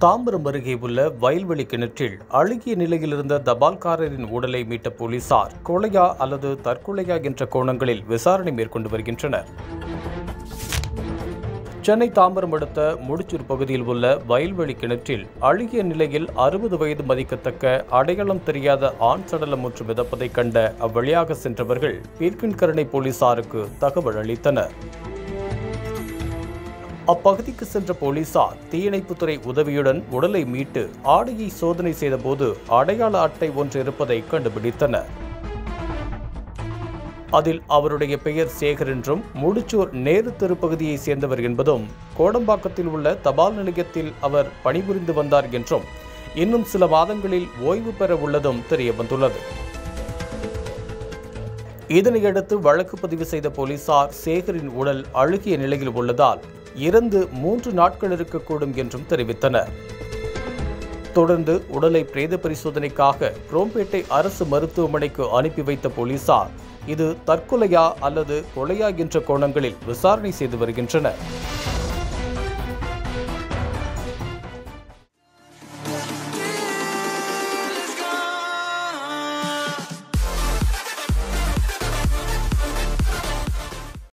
தாம்பரம் அருகே உள்ள வயல்வெளி கிணற்றில் அழுகிய நிலையில் இருந்த தபால்காரரின் உடலை மீட்ட போலீசார் கொலையா அல்லது தற்கொலையா என்ற கோணங்களில் விசாரணை மேற்கொண்டு வருகின்றனர் சென்னை தாம்பரம் அடுத்த முடிச்சூர் பகுதியில் உள்ள வயல்வெளி கிணற்றில் அழுகிய நிலையில் அறுபது வயது மதிக்கத்தக்க அடையாளம் தெரியாத ஆண் சடலம் ஒன்று மிதப்பதைக் கண்ட அவ்வழியாக சென்றவர்கள் பீர்க்கின்கரணை போலீசாருக்கு தகவல் அளித்தனர் அப்பகுதிக்கு சென்ற போலீசார் தீயணைப்புத்துறை உதவியுடன் உடலை மீட்டு ஆடையை சோதனை செய்தபோது அடையாள அட்டை ஒன்று இருப்பதை கண்டுபிடித்தனர் அதில் அவருடைய பெயர் சேகர் என்றும் முடிச்சூர் நேரு தெருப்பகுதியைச் சேர்ந்தவர் என்பதும் கோடம்பாக்கத்தில் உள்ள தபால் நிலையத்தில் அவர் பணிபுரிந்து வந்தார் என்றும் இன்னும் சில மாதங்களில் ஓய்வு பெற உள்ளதும் தெரிய வந்துள்ளது இதனையடுத்து வழக்கு பதிவு செய்த போலீசார் சேகரின் உடல் அழுகிய நிலையில் உள்ளதால் இறந்து மூன்று நாட்கள் இருக்கக்கூடும் என்றும் தெரிவித்தனர் தொடர்ந்து உடலை பிரேத பரிசோதனைக்காக குரோம்பேட்டை அரசு மருத்துவமனைக்கு அனுப்பி வைத்த போலீசார் இது தற்கொலையா அல்லது கொலையா என்ற கோணங்களில் விசாரணை செய்து வருகின்றனர்